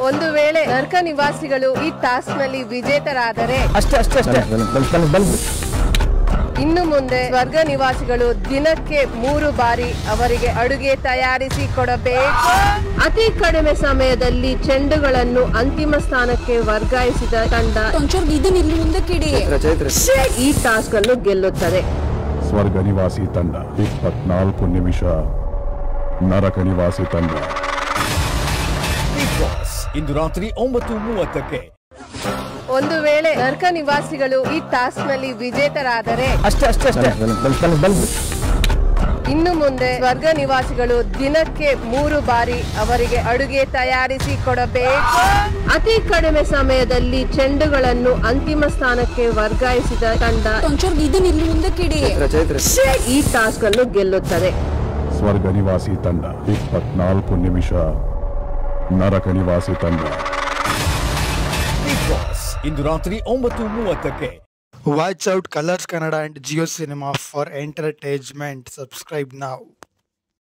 ಒಂದು ವೇಳೆ ನರ್ಕ ನಿವಾಸಿಗಳು ಈ ಟಾಸ್ಕ್ ನಲ್ಲಿ ವಿಜೇತರಾದರೆ ಅಷ್ಟೇ ಅಷ್ಟೇ ಅಷ್ಟೇ ಬಲ್ ಬಲ್ ಇನ್ನು ಮುಂದೆ ಸ್ವರ್ಗ ನಿವಾಸಿಗಳು ದಿನಕ್ಕೆ ಮೂರು ಬಾರಿ ಅವರಿಗೆ ಅಡುಗೆ ತಯಾರಿಸಿ ಕೊಡಬೇಕು ಅತಿ ಕಡಿಮೆ ಸಮಯದಲ್ಲಿ ಚೆಂಡುಗಳನ್ನು ಅಂತಿಮ ಸ್ಥಾನಕ್ಕೆ ವರ್ಗಾಯಿಸಿದ ತಂಡ ಒಂಚೂರು ಇದನ್ನ ಇಲ್ಲಿ ಮುಂದಕ್ಕಿಡಿ ಈ ಟಾಸ್ಕ್ ಅನ್ನು ಗೆಲ್ಲುತ್ತದೆ ಸ್ವರ್ಗ ನಿವಾಸಿ ತಂಡ ಇಪ್ಪತ್ನಾಲ್ಕು ನಿಮಿಷ ನರಕ ನಿವಾಸಿ ತಂಡ ಬಿಗ್ ಬಾಸ್ ಇಂದು ರಾತ್ರಿ ಒಂಬತ್ತು ಮೂವತ್ತಕ್ಕೆ ಒಂದು ವೇಳೆ ನರ್ಕ ನಿವಾಸಿಗಳು ಈ ಟಾಸ್ಕ್ ನಲ್ಲಿ ವಿಜೇತರಾದರೆ ಅಷ್ಟೇ ಅಷ್ಟೇ ಅಷ್ಟೇ ಬಲ್ ಬಲ್ ಇನ್ನು ಮುಂದೆ ಸ್ವರ್ಗ ನಿವಾಸಿಗಳು ದಿನಕ್ಕೆ ಮೂರು ಬಾರಿ ಅವರಿಗೆ ಅಡುಗೆ ತಯಾರಿಸಿ ಕೊಡಬೇಕು ಅತಿ ಕಡಿಮೆ ಸಮಯದಲ್ಲಿ ಚೆಂಡುಗಳನ್ನು ಅಂತಿಮ ಸ್ಥಾನಕ್ಕೆ ವರ್ಗಾಯಿಸಿದ ತಂಡ ಒಂಚೂರು ಇದನ್ನ ಇಲ್ಲಿ ಮುಂದಕ್ಕಿಡಿ ಈ ಟಾಸ್ಕ್ ಅನ್ನು ಗೆಲ್ಲುತ್ತದೆ ಸ್ವರ್ಗ ನಿವಾಸಿ ತಂಡ ಇಪ್ಪತ್ನಾಲ್ಕು ನಿಮಿಷ ನರಕ ನಿವಾಸಿ ತಂಡ ಬಿಗ್ ಬಾಸ್ ಇಂದು ರಾತ್ರಿ ಒಂಬತ್ತು ಮೂವತ್ತಕ್ಕೆ Watch out Colors Kannada and Geo Cinema for entertainment. Subscribe now.